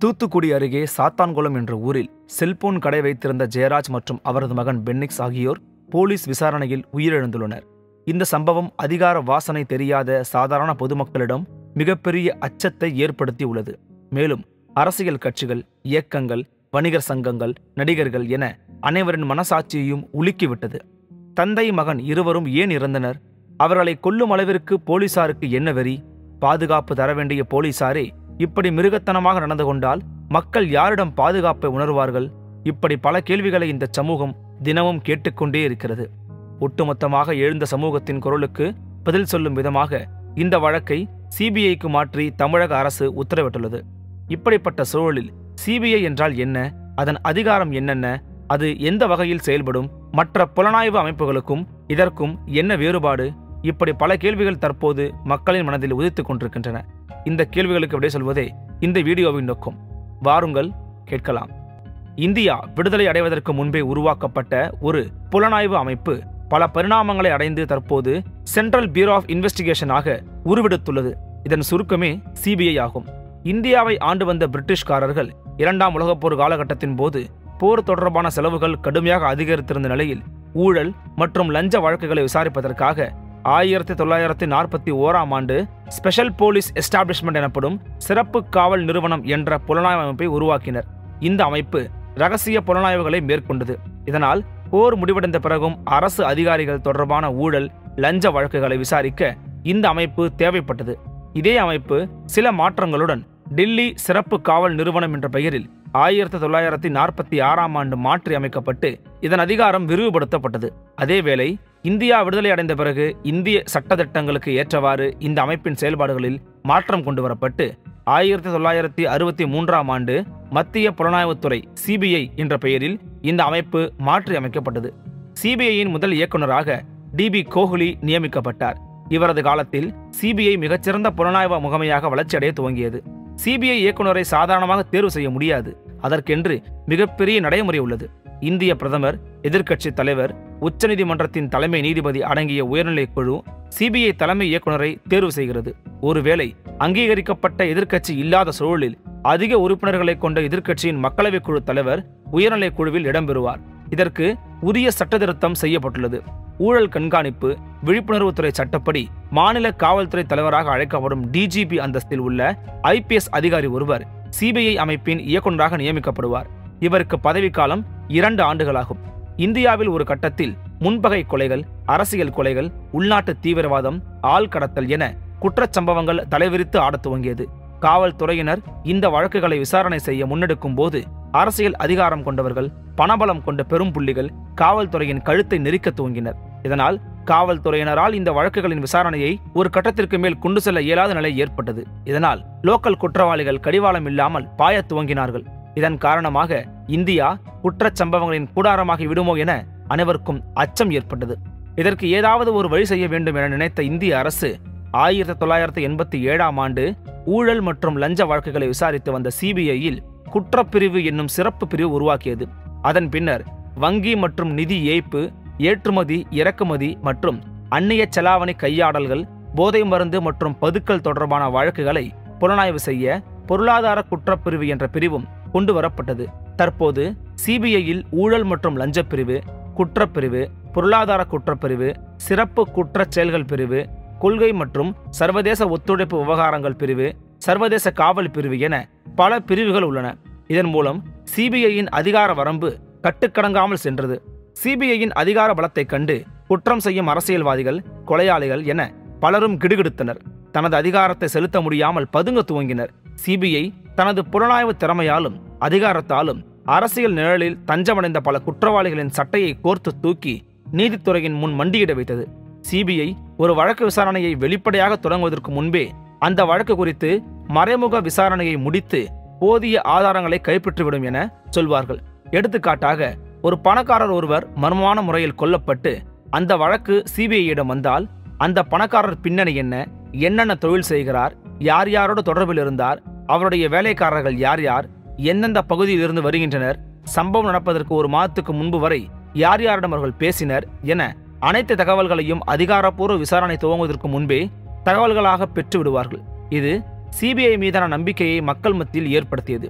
தூத்துக்குடி அருகே சாத்தான்குளம் என்ற ஊரில் செல்போன் கடை வைத்திருந்த ஜெயராஜ் மற்றும் அவரது மகன் பென்னிக்ஸ் ஆகியோர் போலீஸ் விசாரணையில் உயிரிழந்துள்ளனர் இந்த சம்பவம் அதிகார வாசனை தெரியாத சாதாரண பொதுமக்களிடம் மிகப்பெரிய அச்சத்தை ஏற்படுத்தி உள்ளது மேலும் அரசியல் கட்சிகள் இயக்கங்கள் வணிகர் சங்கங்கள் நடிகர்கள் என அனைவரின் மனசாட்சியையும் உலுக்கிவிட்டது தந்தை மகன் இருவரும் ஏன் இறந்தனர் அவர்களை கொல்லும் அளவிற்கு போலீசாருக்கு என்ன வெறி பாதுகாப்பு தர வேண்டிய போலீசாரே இப்படி மிருகத்தனமாக நடந்து கொண்டால் மக்கள் யாரிடம் பாதுகாப்பை உணர்வார்கள் இப்படி பல கேள்விகளை இந்த சமூகம் தினமும் கேட்டுக்கொண்டே இருக்கிறது ஒட்டுமொத்தமாக எழுந்த சமூகத்தின் குரலுக்கு பதில் சொல்லும் விதமாக இந்த வழக்கை சிபிஐக்கு மாற்றி தமிழக அரசு உத்தரவிட்டுள்ளது இப்படிப்பட்ட சூழலில் சிபிஐ என்றால் என்ன அதன் அதிகாரம் என்னென்ன அது எந்த வகையில் செயல்படும் மற்ற புலனாய்வு அமைப்புகளுக்கும் இதற்கும் என்ன வேறுபாடு இப்படி பல கேள்விகள் தற்போது மக்களின் மனதில் உதித்துக் கொண்டிருக்கின்றன இந்த கேள்விகளுக்கு விடை சொல்வதே இந்த வீடியோவின் நோக்கம் வாருங்கள் கேட்கலாம் இந்தியா விடுதலை அடைவதற்கு முன்பே உருவாக்கப்பட்ட ஒரு புலனாய்வு அமைப்பு பல பரிணாமங்களை அடைந்து தற்போது சென்ட்ரல் பியூரோ ஆஃப் இன்வெஸ்டிகேஷனாக உருவெடுத்துள்ளது இதன் சுருக்கமே சிபிஐ ஆகும் இந்தியாவை ஆண்டு வந்த பிரிட்டிஷ்காரர்கள் இரண்டாம் உலகப் போர் காலகட்டத்தின் போது போர் தொடர்பான செலவுகள் கடுமையாக அதிகரித்திருந்த நிலையில் ஊழல் மற்றும் லஞ்ச வழக்குகளை விசாரிப்பதற்காக ஆயிரத்தி தொள்ளாயிரத்தி நாற்பத்தி ஓராம் ஆண்டு ஸ்பெஷல் போலீஸ் எஸ்டாப்ளிஷ்மெண்ட் எனப்படும் சிறப்பு காவல் நிறுவனம் என்ற புலனாய்வு அமைப்பை உருவாக்கினர் இந்த அமைப்பு ரகசிய புலனாய்வுகளை மேற்கொண்டது இதனால் போர் முடிவடைந்த பிறகும் அரசு அதிகாரிகள் தொடர்பான ஊழல் லஞ்ச வழக்குகளை விசாரிக்க இந்த அமைப்பு தேவைப்பட்டது இதே அமைப்பு சில மாற்றங்களுடன் டில்லி சிறப்பு காவல் நிறுவனம் என்ற பெயரில் ஆயிரத்தி தொள்ளாயிரத்தி நாற்பத்தி ஆறாம் ஆண்டு மாற்றி அமைக்கப்பட்டு இதன் அதிகாரம் விரிவுபடுத்தப்பட்டது அதேவேளை இந்தியா விடுதலை அடைந்த பிறகு இந்திய சட்டத்திட்டங்களுக்கு ஏற்றவாறு இந்த அமைப்பின் செயல்பாடுகளில் மாற்றம் கொண்டு வரப்பட்டு ஆயிரத்தி தொள்ளாயிரத்தி அறுபத்தி மூன்றாம் ஆண்டு மத்திய புலனாய்வுத்துறை சிபிஐ என்ற பெயரில் இந்த அமைப்பு மாற்றி அமைக்கப்பட்டது சிபிஐயின் முதல் இயக்குநராக டிபி கோஹ்லி நியமிக்கப்பட்டார் இவரது காலத்தில் சிபிஐ மிகச்சிறந்த புலனாய்வு முகமையாக வளர்ச்சியடைய துவங்கியது சிபிஐ இயக்குநரை சாதாரணமாக தேர்வு செய்ய முடியாது அதற்கென்று மிகப்பெரிய நடைமுறை உள்ளது இந்திய பிரதமர் எதிர்க்கட்சி தலைவர் உச்சநீதிமன்றத்தின் தலைமை நீதிபதி அடங்கிய உயர்நிலைக் குழு சிபிஐ தலைமை இயக்குநரை தேர்வு செய்கிறது ஒருவேளை அங்கீகரிக்கப்பட்ட எதிர்க்கட்சி இல்லாத சூழலில் அதிக உறுப்பினர்களை கொண்ட எதிர்க்கட்சியின் மக்களவைக் குழு தலைவர் உயர்நிலைக் குழுவில் இடம்பெறுவார் இதற்கு உரிய சட்டத்திருத்தம் செய்யப்பட்டுள்ளது ஊழல் கண்காணிப்பு விழிப்புணர்வுத்துறை சட்டப்படி மாநில காவல்துறை தலைவராக அழைக்கப்படும் டிஜிபி அந்தஸ்தில் உள்ள ஐபிஎஸ் அதிகாரி ஒருவர் சிபிஐ அமைப்பின் இயக்குநராக நியமிக்கப்படுவார் இவருக்கு பதவிக்காலம் இரண்டு ஆண்டுகளாகும் இந்தியாவில் ஒரு கட்டத்தில் முன்பகை கொலைகள் அரசியல் கொலைகள் உள்நாட்டு தீவிரவாதம் ஆள் கடத்தல் என குற்றச்சம்பவங்கள் தலைவிரித்து ஆடத் துவங்கியது காவல்துறையினர் இந்த வழக்குகளை விசாரணை செய்ய முன்னெடுக்கும் போது அரசியல் அதிகாரம் கொண்டவர்கள் பணபலம் கொண்ட பெரும் புள்ளிகள் காவல்துறையின் கழுத்தை நெரிக்க துவங்கினர் இதனால் காவல்துறையினரால் இந்த வழக்குகளின் விசாரணையை ஒரு கட்டத்திற்கு மேல் கொண்டு செல்ல இயலாத நிலை ஏற்பட்டது இதனால் லோக்கல் குற்றவாளிகள் கடிவாளம் இல்லாமல் பாயத் துவங்கினார்கள் இதன் காரணமாக இந்தியா குற்றச் சம்பவங்களின் கூடாரமாகி விடுமோ என அனைவருக்கும் அச்சம் ஏற்பட்டது இதற்கு ஏதாவது ஒரு வழி செய்ய வேண்டும் என நினைத்த இந்திய அரசு ஆயிரத்தி தொள்ளாயிரத்தி எண்பத்தி ஏழாம் ஆண்டு ஊழல் மற்றும் லஞ்ச வழக்குகளை விசாரித்து வந்த சிபிஐயில் குற்றப்பிரிவு என்னும் சிறப்பு பிரிவு உருவாக்கியது அதன் பின்னர் வங்கி மற்றும் நிதி ஏய்ப்பு ஏற்றுமதி இறக்குமதி மற்றும் அந்நிய செலாவணி கையாடல்கள் போதை மருந்து மற்றும் பதுக்கல் தொடர்பான வழக்குகளை புலனாய்வு செய்ய பொருளாதார குற்றப்பிரிவு என்ற பிரிவும் கொண்டு வரப்பட்டது தற்போது சிபிஐயில் ஊழல் மற்றும் லஞ்சப் பிரிவு குற்றப்பிரிவு பொருளாதார குற்றப்பிரிவு சிறப்பு குற்றச் செயல்கள் பிரிவு கொள்கை மற்றும் சர்வதேச ஒத்துழைப்பு விவகாரங்கள் பிரிவு சர்வதேச காவல் பிரிவு என பல பிரிவுகள் உள்ளன இதன் மூலம் சிபிஐயின் அதிகார வரம்பு கட்டுக்கடங்காமல் சென்றது சிபிஐயின் அதிகார பலத்தைக் கண்டு குற்றம் செய்யும் அரசியல்வாதிகள் கொலையாளிகள் என பலரும் கிடுகிடுத்தனர் தனது அதிகாரத்தை செலுத்த முடியாமல் பதுங்க துவங்கினர் சிபிஐ தனது புலனாய்வு திறமையாலும் அதிகாரத்தாலும் அரசியல் நிழலில் தஞ்சமடைந்த பல குற்றவாளிகளின் சட்டையை கோர்த்து தூக்கி நீதித்துறையின் முன் மண்டியிட வைத்தது சிபிஐ ஒரு வழக்கு விசாரணையை வெளிப்படையாக தொடங்குவதற்கு முன்பே அந்த வழக்கு குறித்து மறைமுக விசாரணையை முடித்து போதிய ஆதாரங்களை கைப்பற்றிவிடும் என சொல்வார்கள் எடுத்துக்காட்டாக ஒரு பணக்காரர் ஒருவர் மர்மமான முறையில் கொல்லப்பட்டு அந்த வழக்கு சிபிஐயிடம் வந்தால் அந்த பணக்காரர் பின்னணி என்ன என்னென்ன தொழில் செய்கிறார் யார் யாரோடு தொடர்பில் இருந்தார் அவருடைய வேலைக்காரர்கள் யார் யார் எந்தெந்த பகுதியில் இருந்து வருகின்றனர் சம்பவம் நடப்பதற்கு ஒரு மாதத்துக்கு முன்பு வரை யார் யாரிடம் அவர்கள் பேசினர் என அனைத்து தகவல்களையும் அதிகாரப்பூர்வ விசாரணை துவங்குவதற்கு முன்பே தகவல்களாக பெற்று விடுவார்கள் இது சிபிஐ மீதான நம்பிக்கையை மக்கள் மத்தியில் ஏற்படுத்தியது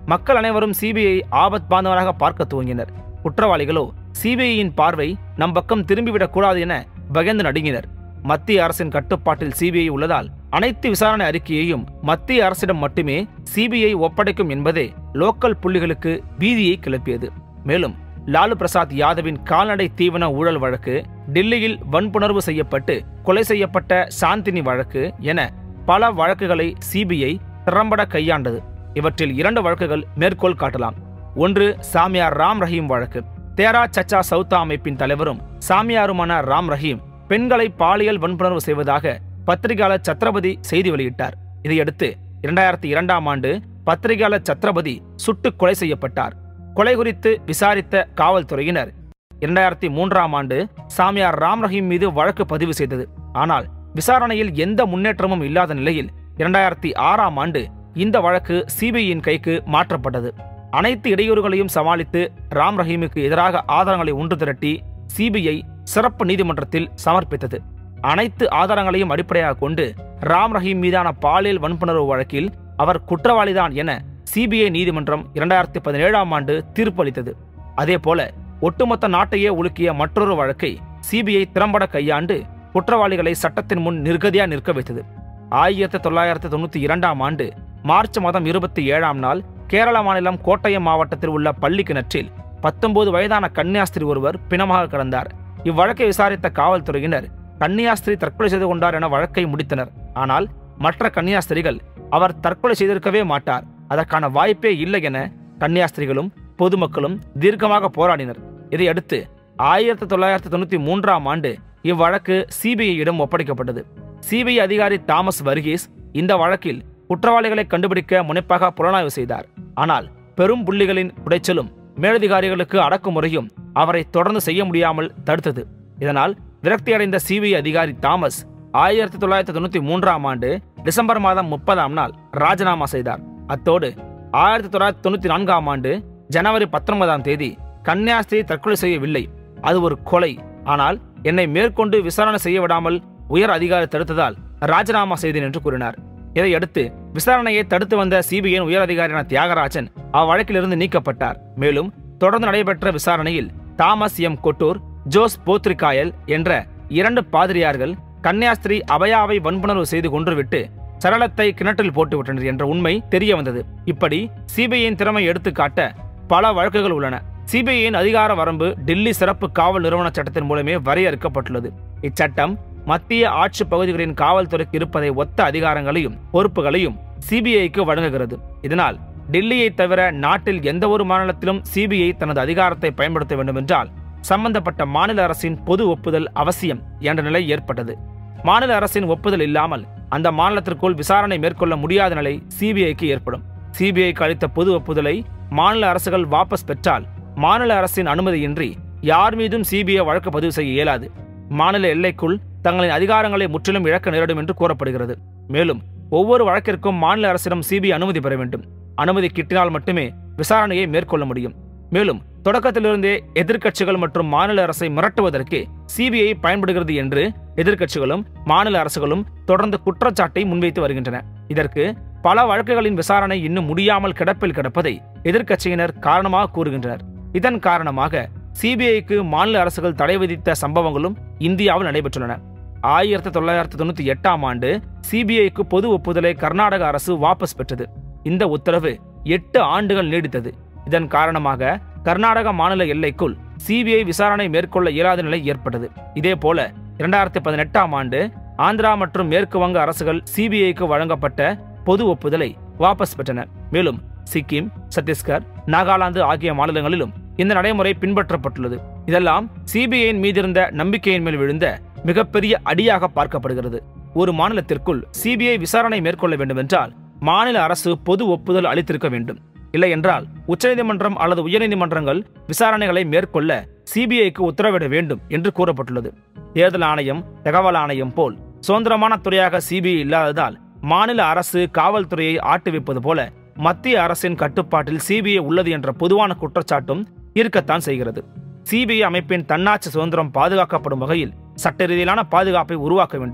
மக்கள் அனைவரும் சிபிஐ ஆபத் பாந்தவராக பார்க்க துவங்கினர் குற்றவாளிகளோ சிபிஐயின் பார்வை நம் பக்கம் திரும்பிவிடக் கூடாது என பயந்து நடுங்கினர் மத்திய அரசின் கட்டுப்பாட்டில் சிபிஐ உள்ளதால் அனைத்து விசாரணை அறிக்கையையும் மத்திய அரசிடம் மட்டுமே சிபிஐ ஒப்படைக்கும் என்பதே லோக்கல் புள்ளிகளுக்கு பீதியை கிளப்பியது மேலும் லாலு பிரசாத் யாதவின் கால்நடை தீவன ஊழல் வழக்கு டில்லியில் வன்புணர்வு செய்யப்பட்டு கொலை செய்யப்பட்ட சாந்தினி வழக்கு என பல வழக்குகளை சிபிஐ திறம்பட கையாண்டது இவற்றில் இரண்டு வழக்குகள் மேற்கோள் காட்டலாம் ஒன்று சாமியார் ராம் ரஹீம் வழக்கு தேரா சச்சா சவுத்தா அமைப்பின் தலைவரும் சாமியாருமான ராம் ரஹீம் பெண்களை பாலியல் வன்புணர்வு செய்வதாக பத்திரிகையாளர் சத்ரபதி செய்தி வெளியிட்டார் இதையடுத்து இரண்டாயிரத்தி இரண்டாம் ஆண்டு பத்திரிகையாளர் சத்ரபதி சுட்டுக் கொலை செய்யப்பட்டார் கொலை குறித்து விசாரித்த காவல்துறையினர் இரண்டாயிரத்தி மூன்றாம் ஆண்டு சாமியார் ராம் ரஹீம் மீது வழக்கு பதிவு செய்தது ஆனால் விசாரணையில் எந்த முன்னேற்றமும் இல்லாத நிலையில் இரண்டாயிரத்தி ஆறாம் ஆண்டு இந்த வழக்கு சிபிஐயின் கைக்கு மாற்றப்பட்டது அனைத்து இடையூறுகளையும் சமாளித்து ராம் ரஹீமுக்கு எதிராக ஆதாரங்களை ஒன்று திரட்டி சிபிஐ சிறப்பு நீதிமன்றத்தில் சமர்ப்பித்தது அனைத்து ஆதாரங்களையும் அடிப்படையாக கொண்டு ராம் ரஹீம் மீதான பாலியல் வன்புணர்வு வழக்கில் அவர் குற்றவாளிதான் என சிபிஐ நீதிமன்றம் இரண்டாயிரத்தி பதினேழாம் ஆண்டு தீர்ப்பு அளித்தது அதேபோல ஒட்டுமொத்த நாட்டையே உலுக்கிய மற்றொரு வழக்கை சிபிஐ திறம்பட கையாண்டு குற்றவாளிகளை சட்டத்தின் முன் நிர்கதியா நிற்க வைத்தது ஆயிரத்தி தொள்ளாயிரத்தி தொண்ணூத்தி இரண்டாம் ஆண்டு மார்ச் மாதம் இருபத்தி ஏழாம் நாள் கேரள மாநிலம் கோட்டயம் மாவட்டத்தில் உள்ள பள்ளி கிணற்றில் பத்தொன்பது வயதான கன்னியாஸ்திரி ஒருவர் பிணமாக கிடந்தார் இவ்வழக்கை விசாரித்த காவல்துறையினர் கன்னியாஸ்திரி தற்கொலை செய்து கொண்டார் என வழக்கை முடித்தனர் ஆனால் மற்ற கன்னியாஸ்திரிகள் அவர் தற்கொலை செய்திருக்கவே மாட்டார் அதற்கான வாய்ப்பே இல்லை என கன்னியாஸ்திரிகளும் பொதுமக்களும் தீர்க்கமாக போராடினர் இதையடுத்து ஆயிரத்தி தொள்ளாயிரத்தி தொண்ணூத்தி மூன்றாம் ஆண்டு இவ்வழக்கு சிபிஐயிடம் ஒப்படைக்கப்பட்டது சிபிஐ அதிகாரி தாமஸ் வர்கீஸ் இந்த வழக்கில் குற்றவாளிகளை கண்டுபிடிக்க முனைப்பாக புலனாய்வு செய்தார் ஆனால் பெரும் புள்ளிகளின் உடைச்சலும் மேலதிகாரிகளுக்கு அடக்குமுறையும் அவரை தொடர்ந்து செய்ய முடியாமல் தடுத்தது இதனால் விரக்தியடைந்த சிபிஐ அதிகாரி தாமஸ் ஆயிரத்தி தொள்ளாயிரத்தி தொண்ணூத்தி மூன்றாம் ஆண்டு டிசம்பர் மாதம் முப்பதாம் நாள் ராஜினாமா செய்தார் அத்தோடு ஆயிரத்தி தொள்ளாயிரத்தி தொண்ணூத்தி நான்காம் ஆண்டு ஜனவரி பத்தொன்பதாம் தேதி கன்னியாஸ்திரி தற்கொலை செய்யவில்லை அது ஒரு கொலை ஆனால் என்னை மேற்கொண்டு விசாரணை செய்ய விடாமல் உயர் அதிகாரி தடுத்ததால் ராஜினாமா செய்தேன் என்று கூறினார் இதையடுத்து விசாரணையை தடுத்து வந்த சிபிஐயின் உயர் அதிகாரியான தியாகராஜன் அவ்வழக்கிலிருந்து நீக்கப்பட்டார் மேலும் தொடர்ந்து நடைபெற்ற விசாரணையில் தாமஸ் எம் கொட்டூர் ஜோஸ் போத்ரிகாயல் என்ற இரண்டு பாதிரியார்கள் கன்னியாஸ்திரி அபயாவை வன்புணர்வு செய்து கொன்றுவிட்டு சரளத்தை கிணற்றில் போட்டுவிட்டனர் என்ற உண்மை தெரிய வந்தது இப்படி சிபிஐயின் திறமை எடுத்துக்காட்ட பல வழக்குகள் உள்ளன சிபிஐயின் அதிகார வரம்பு டெல்லி சிறப்பு காவல் நிறுவன சட்டத்தின் மூலமே வரையறுக்கப்பட்டுள்ளது இச்சட்டம் மத்திய ஆட்சி பகுதிகளின் காவல்துறைக்கு இருப்பதை ஒத்த அதிகாரங்களையும் பொறுப்புகளையும் சிபிஐக்கு வழங்குகிறது இதனால் டெல்லியை தவிர நாட்டில் எந்த ஒரு மாநிலத்திலும் சிபிஐ தனது அதிகாரத்தை பயன்படுத்த வேண்டுமென்றால் சம்பந்தப்பட்ட மாநில அரசின் பொது ஒப்புதல் அவசியம் என்ற நிலை ஏற்பட்டது மாநில அரசின் ஒப்புதல் இல்லாமல் அந்த மாநிலத்திற்குள் விசாரணை மேற்கொள்ள முடியாத நிலை சிபிஐக்கு ஏற்படும் சிபிஐக்கு அளித்த பொது ஒப்புதலை மாநில அரசுகள் வாபஸ் பெற்றால் மாநில அரசின் அனுமதியின்றி யார் மீதும் சிபிஐ வழக்கு பதிவு செய்ய இயலாது மாநில எல்லைக்குள் தங்களின் அதிகாரங்களை முற்றிலும் இழக்க நேரிடும் என்று கூறப்படுகிறது மேலும் ஒவ்வொரு வழக்கிற்கும் மாநில அரசிடம் சிபிஐ அனுமதி பெற வேண்டும் அனுமதி கிட்டினால் மட்டுமே விசாரணையை மேற்கொள்ள முடியும் மேலும் தொடக்கத்திலிருந்தே எதிர்க்கட்சிகள் மற்றும் மாநில அரசை மிரட்டுவதற்கு சிபிஐ பயன்படுகிறது என்று எதிர்க்கட்சிகளும் மாநில அரசுகளும் தொடர்ந்து குற்றச்சாட்டை முன்வைத்து வருகின்றன இதற்கு பல வழக்குகளின் விசாரணை இன்னும் முடியாமல் கிடப்பில் கிடப்பதை எதிர்க்கட்சியினர் காரணமாக கூறுகின்றனர் இதன் காரணமாக சிபிஐக்கு மாநில அரசுகள் தடை விதித்த சம்பவங்களும் இந்தியாவில் நடைபெற்றுள்ளன ஆயிரத்தி தொள்ளாயிரத்தி தொண்ணூத்தி எட்டாம் ஆண்டு சிபிஐக்கு பொது ஒப்புதலை கர்நாடக அரசு வாபஸ் பெற்றது இந்த உத்தரவு எட்டு ஆண்டுகள் நீடித்தது இதன் காரணமாக கர்நாடக மாநில எல்லைக்குள் சிபிஐ விசாரணை மேற்கொள்ள இயலாத நிலை ஏற்பட்டது இதேபோல இரண்டாயிரத்தி பதினெட்டாம் ஆண்டு ஆந்திரா மற்றும் மேற்கு வங்க அரசுகள் சிபிஐக்கு வழங்கப்பட்ட பொது ஒப்புதலை வாபஸ் பெற்றன மேலும் சிக்கிம் சத்தீஸ்கர் நாகாலாந்து ஆகிய மாநிலங்களிலும் இந்த நடைமுறை பின்பற்றப்பட்டுள்ளது இதெல்லாம் சிபிஐயின் மீதிருந்த நம்பிக்கையின் மேல் விழுந்த மிகப்பெரிய அடியாக பார்க்கப்படுகிறது ஒரு மாநிலத்திற்குள் சிபிஐ விசாரணை மேற்கொள்ள வேண்டுமென்றால் மாநில அரசு பொது ஒப்புதல் அளித்திருக்க வேண்டும் இல்லை என்றால் உச்சநீதிமன்றம் அல்லது உயர்நீதிமன்றங்கள் விசாரணைகளை மேற்கொள்ள சிபிஐக்கு உத்தரவிட வேண்டும் என்று கூறப்பட்டுள்ளது தேர்தல் ஆணையம் தகவல் ஆணையம் போல் சுதந்திரமான துறையாக சிபிஐ இல்லாததால் மாநில அரசு காவல்துறையை ஆட்டுவிப்பது போல மத்திய அரசின் கட்டுப்பாட்டில் சிபிஐ உள்ளது என்ற பொதுவான குற்றச்சாட்டும் இருக்கத்தான் செய்கிறது சிபிஐ அமைப்பின் தன்னாட்சி சுதந்திரம் பாதுகாக்கப்படும் வகையில் சட்ட ரீதியிலான பாதுகாப்பை உருவாக்க வேண்டும்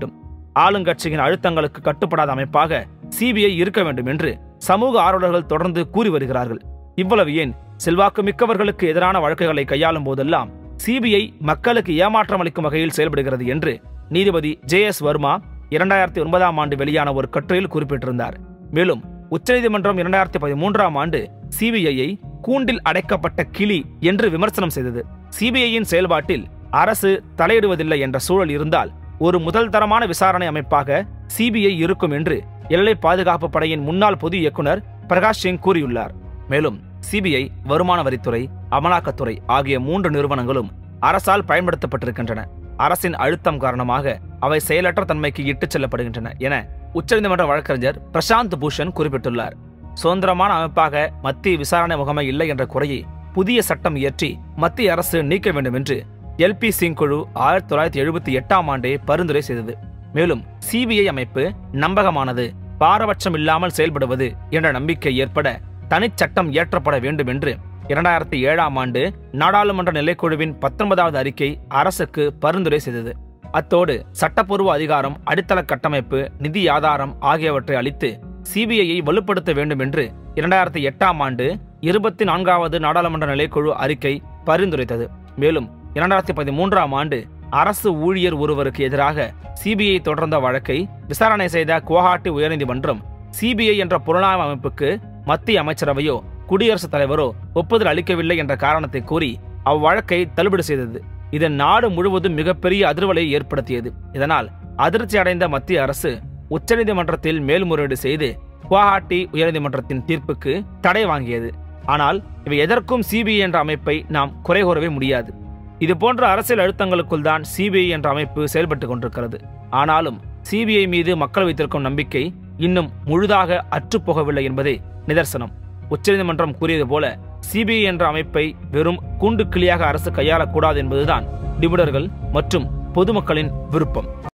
ஆளுங்கட்சியின் அழுத்தங்களுக்கு கட்டுப்படாத அமைப்பாக சிபிஐ இருக்க வேண்டும் என்று சமூக ஆர்வலர்கள் தொடர்ந்து கூறி வருகிறார்கள் இவ்வளவு ஏன் செல்வாக்கு மிக்கவர்களுக்கு எதிரான வழக்குகளை கையாளும் போதெல்லாம் சிபிஐ மக்களுக்கு ஏமாற்றம் அளிக்கும் வகையில் செயல்படுகிறது என்று நீதிபதி ஜே எஸ் வர்மா இரண்டாயிரத்தி ஒன்பதாம் ஆண்டு வெளியான ஒரு கட்டுரையில் குறிப்பிட்டிருந்தார் மேலும் உச்சநீதிமன்றம் இரண்டாயிரத்தி பதிமூன்றாம் ஆண்டு சிபிஐயை கூண்டில் அடைக்கப்பட்ட கிளி என்று விமர்சனம் செய்தது சிபிஐயின் செயல்பாட்டில் அரசு தலையிடுவதில்லை என்ற சூழல் இருந்தால் ஒரு முதல் தரமான விசாரணை அமைப்பாக சிபிஐ இருக்கும் என்று எல்லை பாதுகாப்பு படையின் முன்னாள் பொது இயக்குனர் பிரகாஷ் சிங் கூறியுள்ளார் மேலும் சிபிஐ வருமான வரித்துறை அமலாக்கத்துறை ஆகிய மூன்று நிறுவனங்களும் அரசால் பயன்படுத்தப்பட்டிருக்கின்றன அரசின் அழுத்தம் காரணமாக அவை செயலற்ற தன்மைக்கு இட்டுச் செல்லப்படுகின்றன என உச்சநீதிமன்ற வழக்கறிஞர் பிரசாந்த் பூஷன் குறிப்பிட்டுள்ளார் சுதந்திரமான அமைப்பாக மத்திய விசாரணை முகமை இல்லை என்ற குறையை புதிய சட்டம் இயற்றி மத்திய அரசு நீக்க வேண்டும் என்று எல் பி சிங் குழு ஆயிரத்தி தொள்ளாயிரத்தி எழுபத்தி எட்டாம் ஆண்டே பரிந்துரை செய்தது மேலும் சிபிஐ அமைப்பு நம்பகமானது பாரபட்சம் இல்லாமல் செயல்படுவது என்ற நம்பிக்கை ஏற்பட தனிச்சட்டம் இயற்றப்பட வேண்டும் என்று இரண்டாயிரத்தி ஏழாம் ஆண்டு நாடாளுமன்ற நிலைக்குழுவின் பத்தொன்பதாவது அறிக்கை அரசுக்கு பரிந்துரை செய்தது அத்தோடு சட்டப்பூர்வ அதிகாரம் அடித்தள கட்டமைப்பு நிதி ஆதாரம் ஆகியவற்றை அளித்து சிபிஐயை வலுப்படுத்த வேண்டும் என்று இரண்டாயிரத்தி எட்டாம் ஆண்டு இருபத்தி நான்காவது நாடாளுமன்ற நிலைக்குழு அறிக்கை பரிந்துரைத்தது மேலும் இரண்டாயிரத்தி பதிமூன்றாம் ஆண்டு அரசு ஊழியர் ஒருவருக்கு எதிராக சிபிஐ தொடர்ந்த வழக்கை விசாரணை செய்த குவஹாட்டி உயர்நீதிமன்றம் சிபிஐ என்ற புலனாய்வு அமைப்புக்கு மத்திய அமைச்சரவையோ குடியரசுத் தலைவரோ ஒப்புதல் அளிக்கவில்லை என்ற காரணத்தை கூறி அவ்வழக்கை தள்ளுபடி செய்தது இது நாடு முழுவதும் மிகப்பெரிய அதிர்வலையை ஏற்படுத்தியது இதனால் அதிர்ச்சி அடைந்த மத்திய அரசு உச்சநீதிமன்றத்தில் மேல்முறையீடு செய்து குவஹாட்டி உயர்நீதிமன்றத்தின் தீர்ப்புக்கு தடை வாங்கியது ஆனால் இவை எதற்கும் சிபிஐ என்ற அமைப்பை நாம் குறை கூறவே முடியாது இது போன்ற அரசியல் அழுத்தங்களுக்குள் தான் சிபிஐ என்ற அமைப்பு செயல்பட்டு கொண்டிருக்கிறது ஆனாலும் சிபிஐ மீது மக்கள் வைத்திருக்கும் நம்பிக்கை இன்னும் முழுதாக அற்றுப்போகவில்லை என்பதே நிதர்சனம் உச்சநீதிமன்றம் கூறியது போல சிபிஐ என்ற அமைப்பை வெறும் கூண்டு கிளியாக அரசு கையாளக்கூடாது என்பதுதான் நிபுணர்கள் மற்றும் பொதுமக்களின் விருப்பம்